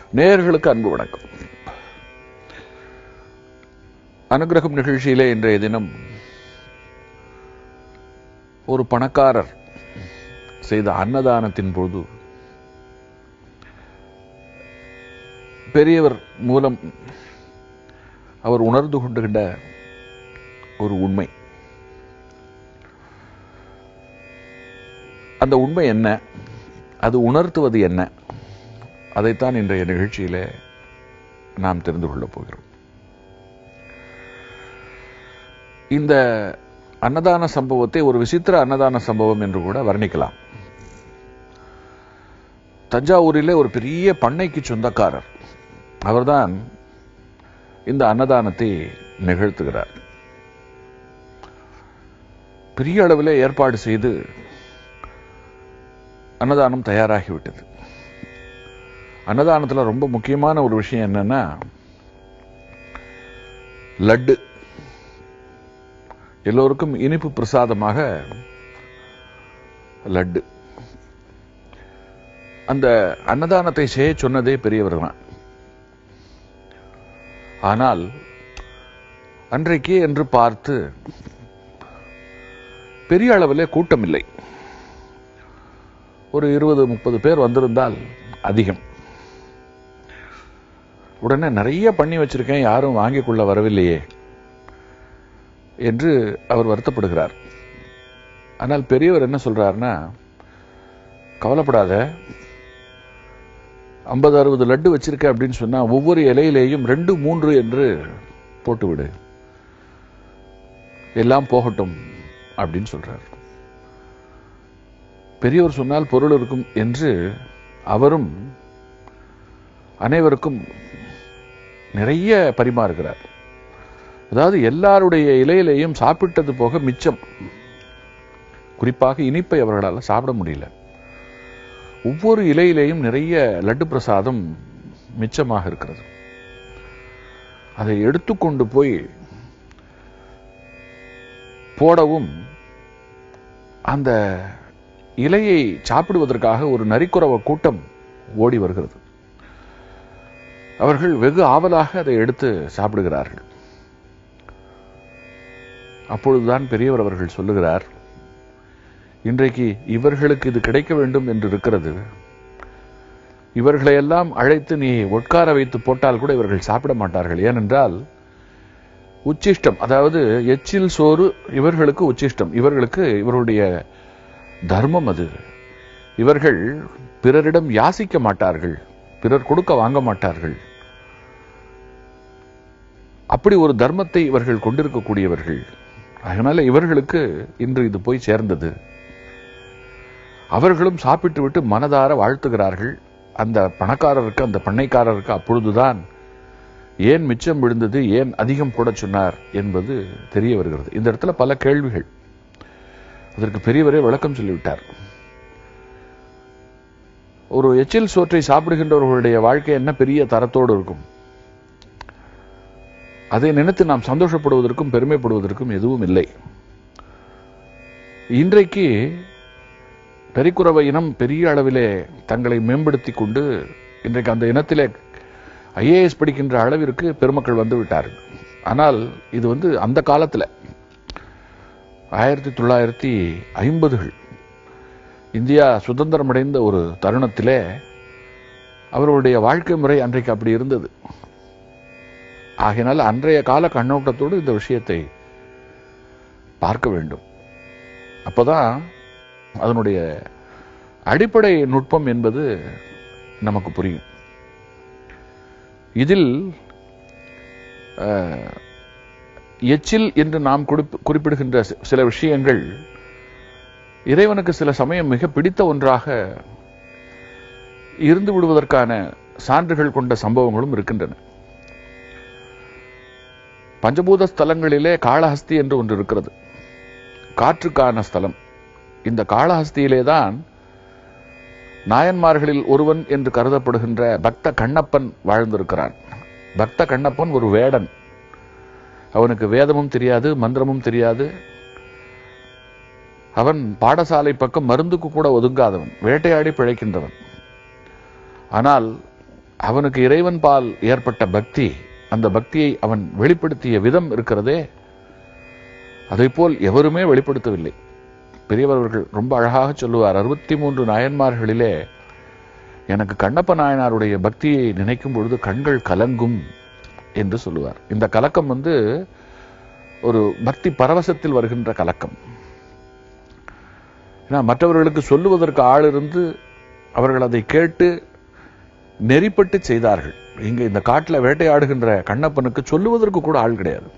நேயர்களுக்கு அன்பு வணக்கம் அனுகிரகம் நிகழ்ச்சியிலே இன்றைய தினம் ஒரு பணக்காரர் செய்த அன்னதானத்தின் போது பெரியவர் மூலம் அவர் உணர்ந்து கொண்டுகின்ற ஒரு உண்மை அந்த உண்மை என்ன அது உணர்த்துவது என்ன அதைத்தான் இன்றைய நிகழ்ச்சியிலே நாம் தெரிந்து கொள்ளப் போகிறோம் இந்த அன்னதான சம்பவத்தை ஒரு விசித்திர அன்னதான சம்பவம் என்று கூட வர்ணிக்கலாம் தஞ்சாவூரிலே ஒரு பெரிய பண்ணைக்கு சொந்தக்காரர் அவர்தான் இந்த அன்னதானத்தை நிகழ்த்துகிறார் பெரிய அளவில் ஏற்பாடு செய்து அன்னதானம் தயாராகிவிட்டது அன்னதானத்தில் ரொம்ப முக்கியமான ஒரு விஷயம் என்னன்னா லட்டு எல்லோருக்கும் இனிப்பு பிரசாதமாக லட்டு அந்த அன்னதானத்தை செய்ய சொன்னதே பெரியவர் தான் ஆனால் அன்றைக்கு என்று பார்த்து பெரிய அளவிலே கூட்டம் இல்லை ஒரு இருபது முப்பது பேர் வந்திருந்தால் அதிகம் உடனே நிறைய பண்ணி வச்சிருக்கேன் யாரும் வாங்கிக் கொள்ள வரவில்லையே என்று அவர் வருத்தப்படுகிறார் ஆனால் பெரியவர் என்ன சொல்றாருன்னா கவலைப்படாத ஐம்பது அறுபது லட்டு வச்சிருக்க அப்படின்னு சொன்னா ஒவ்வொரு இலையிலேயும் ரெண்டு மூன்று என்று போட்டுவிடு எல்லாம் போகட்டும் அப்படின்னு சொல்றார் பெரியவர் சொன்னால் பொருள் இருக்கும் என்று அவரும் அனைவருக்கும் நிறைய பரிமாறுகிறார் அதாவது எல்லாருடைய இலையிலையும் சாப்பிட்டது போக மிச்சம் குறிப்பாக இனிப்பை அவர்களால் சாப்பிட முடியல ஒவ்வொரு இலையிலேயும் நிறைய லட்டு பிரசாதம் மிச்சமாக இருக்கிறது அதை எடுத்துக்கொண்டு போய் போடவும் அந்த இலையை சாப்பிடுவதற்காக ஒரு நரிக்குறவ கூட்டம் ஓடி வருகிறது அவர்கள் வெகு ஆவலாக அதை எடுத்து சாப்பிடுகிறார்கள் அப்பொழுதுதான் பெரியவர் அவர்கள் சொல்லுகிறார் இன்றைக்கு இவர்களுக்கு இது கிடைக்க வேண்டும் என்று இருக்கிறது இவர்களையெல்லாம் அழைத்து நீ உட்கார வைத்து போட்டால் கூட இவர்கள் சாப்பிட மாட்டார்கள் ஏனென்றால் உச்சிஷ்டம் அதாவது எச்சில் சோறு இவர்களுக்கு உச்சிஷ்டம் இவர்களுக்கு இவருடைய தர்மம் அது இவர்கள் பிறரிடம் யாசிக்க மாட்டார்கள் பிறர் கொடுக்க வாங்க மாட்டார்கள் அப்படி ஒரு தர்மத்தை இவர்கள் கொண்டிருக்கக்கூடியவர்கள் அதனால இவர்களுக்கு இன்று இது போய் சேர்ந்தது அவர்களும் சாப்பிட்டு விட்டு மனதார வாழ்த்துகிறார்கள் அந்த பணக்காரருக்கு அந்த பண்ணைக்காரருக்கு அப்பொழுதுதான் ஏன் மிச்சம் விழுந்தது ஏன் அதிகம் போட சொன்னார் என்பது தெரிய வருகிறது இந்த இடத்துல பல கேள்விகள் அதற்கு பெரியவரே விளக்கம் சொல்லிவிட்டார் ஒரு எச்சில் சோற்றை சாப்பிடுகின்றவர்களுடைய வாழ்க்கை என்ன பெரிய தரத்தோடு இருக்கும் அதை நினைத்து நாம் சந்தோஷப்படுவதற்கும் பெருமைப்படுவதற்கும் எதுவும் இல்லை இன்றைக்கு பெரிக்குறவ இனம் பெரிய அளவிலே தங்களை மேம்படுத்தி கொண்டு இன்றைக்கு அந்த இனத்திலே ஐஏஎஸ் படிக்கின்ற அளவிற்கு பெருமக்கள் வந்து விட்டார்கள் ஆனால் இது வந்து அந்த காலத்தில் ஆயிரத்தி தொள்ளாயிரத்தி ஐம்பதுகள் இந்தியா சுதந்திரமடைந்த ஒரு தருணத்திலே அவர்களுடைய வாழ்க்கை முறை அன்றைக்கு அப்படி இருந்தது ஆகையினால் அன்றைய கால கண்ணோட்டத்தோடு இந்த விஷயத்தை பார்க்க வேண்டும் அப்போதான் அதனுடைய அடிப்படை நுட்பம் என்பது நமக்கு புரியும் இதில் எச்சில் என்று நாம் குறிப்பிடுகின்ற சில விஷயங்கள் இறைவனுக்கு சில சமயம் மிக பிடித்த ஒன்றாக இருந்து விடுவதற்கான சான்றுகள் கொண்ட சம்பவங்களும் இருக்கின்றன பஞ்சபூத ஸ்தலங்களிலே காளஹஸ்தி என்று ஒன்று இருக்கிறது காற்றுக்கான ஸ்தலம் இந்த காளஹஸ்தியிலே தான் நாயன்மார்களில் ஒருவன் என்று கருதப்படுகின்ற பக்த கண்ணப்பன் வாழ்ந்திருக்கிறான் பக்த கண்ணப்பன் ஒரு வேடன் அவனுக்கு வேதமும் தெரியாது மந்திரமும் தெரியாது அவன் பாடசாலை பக்கம் மருந்துக்கு கூட ஒதுங்காதவன் வேட்டையாடி பிழைக்கின்றவன் ஆனால் அவனுக்கு இறைவன் பால் ஏற்பட்ட பக்தி அந்த பக்தியை அவன் வெளிப்படுத்திய விதம் இருக்கிறதே அதைப்போல் எவருமே வெளிப்படுத்தவில்லை பெரியவர் அவர்கள் ரொம்ப அழகாக சொல்லுவார் அறுபத்தி மூன்று நாயன்மார்களிலே எனக்கு கண்ணப்ப நாயனாருடைய பக்தியை நினைக்கும் பொழுது கண்கள் கலங்கும் என்று சொல்லுவார் இந்த கலக்கம் வந்து ஒரு பக்தி பரவசத்தில் வருகின்ற கலக்கம் ஏன்னா மற்றவர்களுக்கு சொல்லுவதற்கு ஆள் இருந்து அவர்கள் அதை கேட்டு நெறிப்பட்டு செய்தார்கள் இங்க இந்த காட்டில் வேட்டையாடுகின்ற கண்ணப்பனுக்கு சொல்லுவதற்கு கூட ஆள் கிடையாது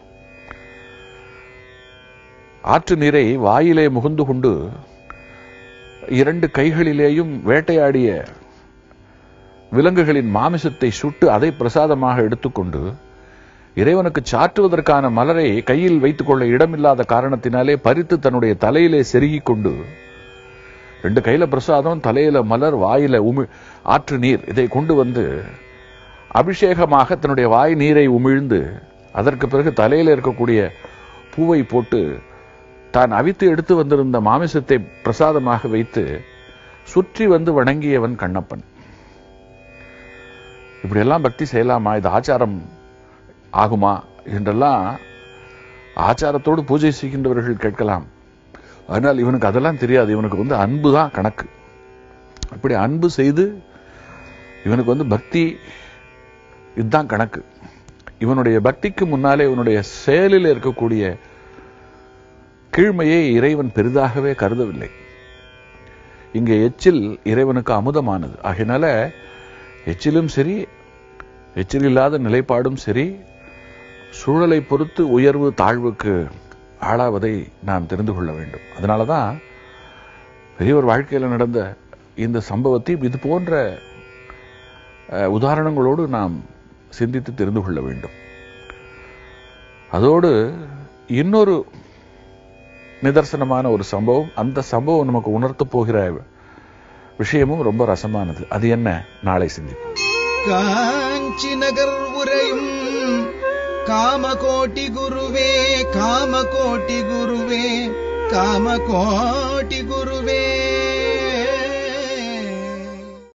ஆற்று நீரை வாயிலே முகுந்து கொண்டு இரண்டு கைகளிலேயும் வேட்டையாடிய விலங்குகளின் மாமிசத்தை சுட்டு அதை பிரசாதமாக எடுத்துக்கொண்டு இறைவனுக்கு சாற்றுவதற்கான மலரை கையில் வைத்துக் கொள்ள இடமில்லாத காரணத்தினாலே பறித்து தன்னுடைய தலையிலே செருகிக் கொண்டு ரெண்டு கையில பிரசாதம் தலையில மலர் வாயில உமி ஆற்று நீர் இதை கொண்டு வந்து அபிஷேகமாக தன்னுடைய வாய் நீரை உமிழ்ந்து அதற்கு பிறகு தலையில இருக்கக்கூடிய பூவை போட்டு தான் அவித்து எடுத்து வந்திருந்த மாமிசத்தை பிரசாதமாக வைத்து சுற்றி வந்து வணங்கியவன் கண்ணப்பன் இப்படியெல்லாம் பக்தி செய்யலாமா இது ஆச்சாரம் ஆகுமா என்றெல்லாம் ஆச்சாரத்தோடு பூஜை செய்கின்றவர்கள் கேட்கலாம் ஆனால் இவனுக்கு அதெல்லாம் தெரியாது இவனுக்கு வந்து அன்பு தான் கணக்கு அப்படி அன்பு செய்து இவனுக்கு வந்து பக்தி இதுதான் கணக்கு இவனுடைய பக்திக்கு முன்னாலே இவனுடைய செயலில் இருக்கக்கூடிய கீழ்மையை இறைவன் பெரிதாகவே கருதவில்லை இங்கே எச்சில் இறைவனுக்கு அமுதமானது ஆகையினால எச்சிலும் சரி எச்சில் இல்லாத நிலைப்பாடும் சரி சூழலை பொறுத்து உயர்வு தாழ்வுக்கு ஆளாவதை நாம் தெரிந்து கொள்ள வேண்டும் அதனால தான் பெரியவர் வாழ்க்கையில் நடந்த இந்த சம்பவத்தை இது போன்ற அஹ், உதாரணங்களோடு நாம் சிந்தித்து தெரிந்து கொள்ள வேண்டும் அதோடு இன்னொரு நிதர்சனமான ஒரு சம்பவம் அந்த சம்பவம் நமக்கு உணர்த்தப் போகிற விஷயமும் ரொம்ப ரசமானது அது என்ன நாளை சிந்திப்போம் காஞ்சி நகர் உரையும் காமகோட்டி குருவே காமகோட்டி குருவே காமகோட்டி குருவே